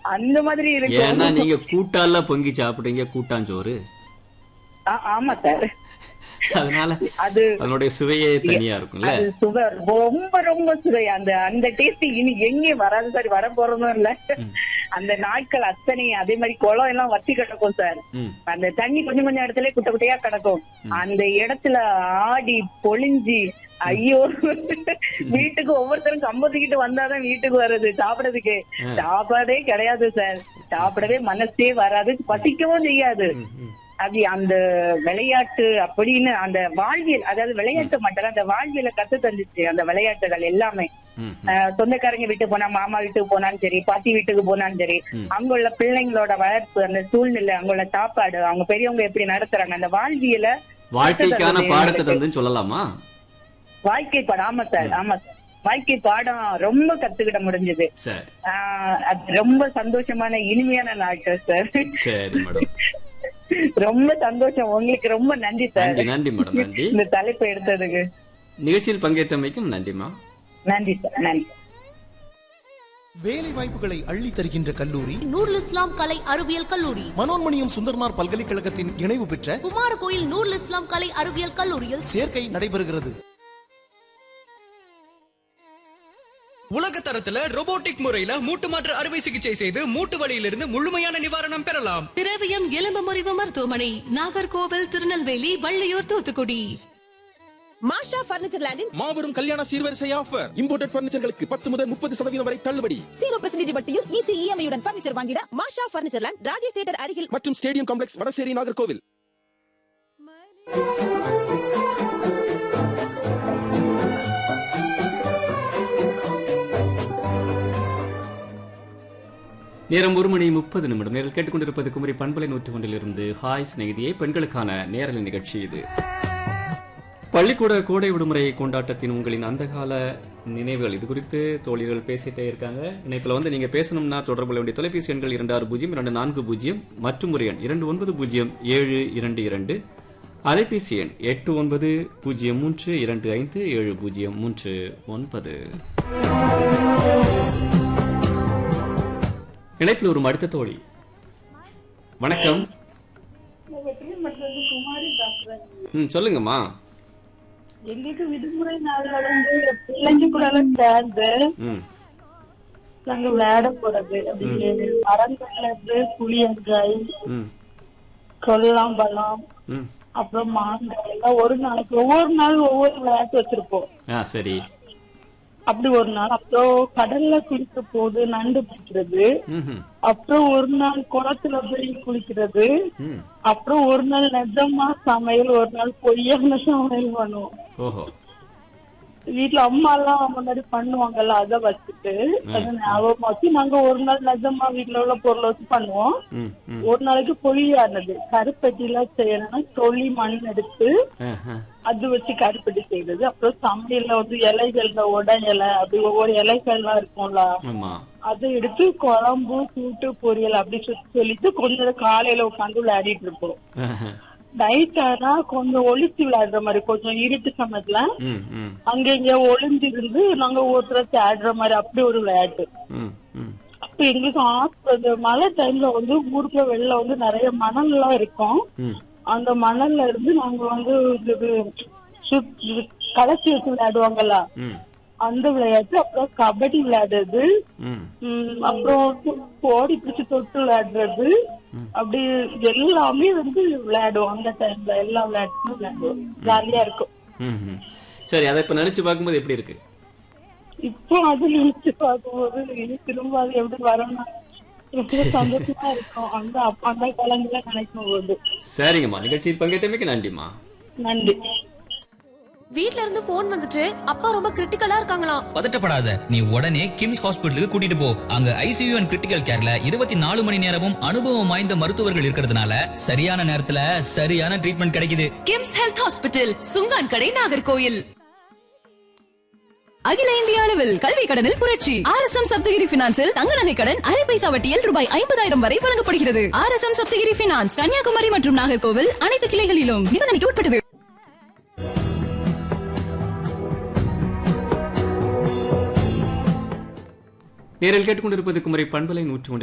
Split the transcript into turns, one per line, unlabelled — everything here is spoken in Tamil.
அந்த மாதிரி
ஏன்னா
இருக்கும்
நீங்க கூட்டால பொங்கி சாப்பிடுறீங்க கூட்டாஞ்சோறு
ஆ, ஆமா சார்
அதனால
அது
அதனுடைய சுவையே தனியா இருக்கும்ல
அது சுவை ரொம்ப ரொம்ப சுவை அந்த அந்த டேஸ்ட் இனி எங்கேயும் வராது சார் வர போறதும் இல்ல அந்த நாட்கள் அத்தனை அதே மாதிரி குளம் எல்லாம் வத்தி கிடக்கும் சார்
ம்
அந்த தண்ணி கொஞ்சம் கொஞ்சம் இடத்துல குட்டை குட்டையா கிடக்கும் அந்த இடத்துல ஆடி பொழிஞ்சு ஐயோ வீட்டுக்கு ஒவ்வொருத்தரும் கம்பத்துக்கிட்டு வந்தாதான் வீட்டுக்கு வர்றது சாப்பிடறதுக்கு சாப்பாடே கிடையாது சார் சாப்பிடவே மனசே வராது பசிக்கவும் செய்யாது
ம், ம்.
அது அந்த விளையாட்டு அப்படின்னு அந்த வாழ்வியல் அதாவது விளையாட்டு மட்டும் அந்த வாழ்வியலை கத்து தந்துச்சு அந்த விளையாட்டுகள் எல்லாமே
ம்,
அஹ் சொந்தக்காரங்க வீட்டுக்கு போனா மாமா வீட்டுக்கு போனாலும் சரி பாட்டி வீட்டுக்கு போனாலும் சரி அங்குள்ள பிள்ளைங்களோட வளர்ப்பு அந்த சூழ்நிலை அங்குள்ள சாப்பாடு அவங்க பெரியவங்க எப்படி நடத்துறாங்க அந்த வாழ்வியல
வாழ்க்கைக்கான
கத்து
பாடத்தை
தந்தது
தந்துன்னு சொல்லலாமா
வாழ்க்கை பாடம் ஆமா சார் ஆமா சார் வாழ்க்கை பாடம் ரொம்ப கத்துக்கிட முடிஞ்சது
சரி
ஆஹ் அது ரொம்ப சந்தோஷமான இனிமையான நாட்கள் சார்
சரி மேடம்
ரொம்ப சந்தோஷம் உங்களுக்கு ரொம்ப நன்றி சார்
நன்றி நன்றி மேடம் நன்றி
இந்த தலைப்பு எடுத்ததுக்கு
நிகழ்ச்சியில் பங்கேற்றமைக்கும் நன்றிமா
நன்றி சார் நன்றி
வேலை வாய்ப்புகளை அள்ளி தருகின்ற கல்லூரி
நூருல் இஸ்லாம் கலை அறிவியல் கல்லூரி
மனோன்மணியம் சுந்தர்மார் பல்கலைக்கழகத்தின் இணைவு பெற்ற
குமாரகோயில் நூருல் இஸ்லாம் கலை அறிவியல் கல்லூரியில்
சேர்க்கை நடைபெறுகிறது
உலக தரத்துல robotic முறையில மூட்டு மாற்று அறுவை சிகிச்சை செய்து மூட்டு வலியிலிருந்து முழுமையான நிவாரணம் பெறலாம்
திரவியம் எலும்பு முறிவு மருத்துவமனை நாகர்கோவில் திருநெல்வேலி வள்ளியூர் தூத்துக்குடி
மாஷா பர்னிச்சர் லேண்டின்
மாபெரும் கல்யாண சீர்வரிசை ஆஃபர் இம்போர்ட்டட் பர்னிச்சர்களுக்கு பத்து முதல் முப்பது சதவீதம் வரை தள்ளுபடி
ஜீரோ பெர்சன்டேஜ் வட்டியில் ஈஸி இஎம்ஐயுடன் பர்னிச்சர் வாங்கிட Masha furniture land Rajesh theatre அருகில்
மற்றும் ஸ்டேடியம் காம்ப்ளெக்ஸ் வடசேரி நாகர்கோவில்
நேரம் ஒரு மணி முப்பது நிமிடம் நேரில் கேட்டுக்கொண்டிருப்பது குமரி பண்பலை நூற்று ஒன்றிலிருந்து ஹாய் சிநேகிதியை பெண்களுக்கான நேரலை நிகழ்ச்சி இது பள்ளிக்கூட கோடை விடுமுறை கொண்டாட்டத்தின் உங்களின் அந்தகால நினைவுகள் இது குறித்து தோழிகள் பேசிட்டே இருக்காங்க இணைப்பில் வந்து நீங்க பேசணும்னா தொடர்பு கொள்ள வேண்டிய தொலைபேசி எண்கள் இரண்டு ஆறு பூஜ்ஜியம் இரண்டு நான்கு பூஜ்ஜியம் மற்றும் ஒரு எண் இரண்டு ஒன்பது பூஜ்ஜியம் ஏழு இரண்டு இரண்டு அலைபேசி எண் எட்டு ஒன்பது பூஜ்ஜியம் மூன்று இரண்டு ஐந்து ஏழு பூஜ்ஜியம் மூன்று ஒன்பது இணைப்பில் ஒரு அடுத்த தோழி வணக்கம் ம் சொல்லுங்கம்மா
எங்களுக்கு விடுமுறை நாள்கள் வந்து பிள்ளைங்க கூட எல்லாம் சேர்ந்து
ம்
நாங்க விளையாட போறது அப்படியே மரங்கள்ல இருந்து புளியங்காய்
ம்
கொல்லாம்பழம்
ம்
அப்புறம் மாங்காய் எல்லாம் ஒரு நாளைக்கு ஒவ்வொரு நாள் ஒவ்வொரு விளையாட்டு வச்சிருப்போம்
ஆ சரி
அப்படி ஒரு நாள் அப்புறம் கடல்ல குளிக்க போது நண்டு பிடிக்கிறது
ம்
அப்புறம் ஒரு நாள் குளத்துல போய் குளிக்கிறது
ம்
அப்புறம் ஒரு நாள் நிஜமா சமையல் ஒரு நாள் பொய்யான சமையல் பண்ணுவோம்
ஓஹோ
வீட்டுல அம்மா எல்லாம் முன்னாடி பண்ணுவாங்கல்ல அத வச்சுட்டு அது ஞாபகமா வச்சு நாங்க ஒரு நாள் நிஜமா வீட்டுல உள்ள பொருளை வச்சு பண்ணுவோம்
ம் ம்
ஒரு நாளைக்கு பொய்யானது கருப்பட்டில செய்யணும்னா தொழி மண் எடுத்து
ஆஹா.
அது வச்சு கருப்பட்டி செய்யறது அப்புறம் சமையல்ல வந்து இலைகள்ல உட இலை அப்படி ஒவ்வொரு இலைகள்லாம் இருக்கும்ல
ஆமா
அதை எடுத்து குழம்பு கூட்டு பொரியல் அப்படி சொல்லி சொல்லிட்டு கொஞ்ச நேரம் காலையில உட்காந்து விளையாடிட்டு இருப்போம்
ஆஹா.
நைட் ஆனா கொஞ்சம் ஒளிச்சு விளையாடுற மாதிரி கொஞ்சம் இருட்டு சமயத்துல
ம் ம்
அங்க இங்க ஒளிஞ்சு இருந்து நாங்க ஒருத்தர தேடுற மாதிரி அப்படி ஒரு விளையாட்டு
ம் ம்
அப்ப எங்களுக்கு ஆசை இந்த மழை டைம்ல வந்து ஊருக்குள்ள வெளில வந்து நிறைய மணல் எல்லாம் இருக்கும்
ம்
அந்த மணல்ல இருந்து நாங்க வந்து இது சுத்- இது கலச்சி வச்சு விளையாடுவாங்கல்ல
ம்
அந்த விளையாட்டு அப்புறம் கபடி விளையாடுறது
ம்
உம் அப்புறம் ஓடி பிடிச்சு தொட்டு விளையாடுறது அப்படி எல்லாமே வந்து விளையாடுவோம் அந்த டைம்ல எல்லா விளையாட்டுமே விளையாடுவோம் ஜாலியா இருக்கும்
ம் ம். சரி அதை இப்ப நினைச்சு பார்க்கும்போது எப்படி இருக்கு
இப்போ அது நினைச்சு பார்க்கும்போது இனி திரும்ப அது எப்படி வரணும் ரொம்ப சந்தோஷமா இருக்கும் அந்த அப்ப- அந்த காலங்கள நினைக்கும் போது
சரிங்கம்மா நிகழ்ச்சியில் பங்கேற்றமைக்கு நன்றிம்மா
நன்றி
வீட்ல இருந்து போன் வந்துச்சு அப்பா ரொம்ப கிரிட்டிக்கலா இருக்காங்களாம்
பதட்டப்படாத நீ உடனே கிம்ஸ் ஹாஸ்பிட்டலுக்கு கூட்டிட்டு போ அங்க ஐசியூ அண்ட் கிரிட்டிக்கல் கேர்ல இருபத்தி நாலு மணி நேரமும் அனுபவம் வாய்ந்த மருத்துவர்கள் இருக்கிறதுனால சரியான நேரத்துல சரியான ட்ரீட்மெண்ட் கிடைக்குது
கிம்ஸ் ஹெல்த் ஹாஸ்பிட்டல் சுங்கான் கடை நாகர்கோயில் அகில இந்திய அளவில் கல்வி கடனில் புரட்சி ஆர் எஸ் எம் சப்தகிரி பினான்சில் தங்க நகை கடன் அரை பைசா வட்டியில் ரூபாய் ஐம்பதாயிரம் வரை வழங்கப்படுகிறது R S M Saptagiri finance Kanyakumari மற்றும் நாகர்கோவில் அனைத்து கிளைகளிலும் நிபந்தனைக்கு உட்பட்டது
நேரில் கேட்டுக்கொண்டிருப்பது குமரி பண்பலை நூற்று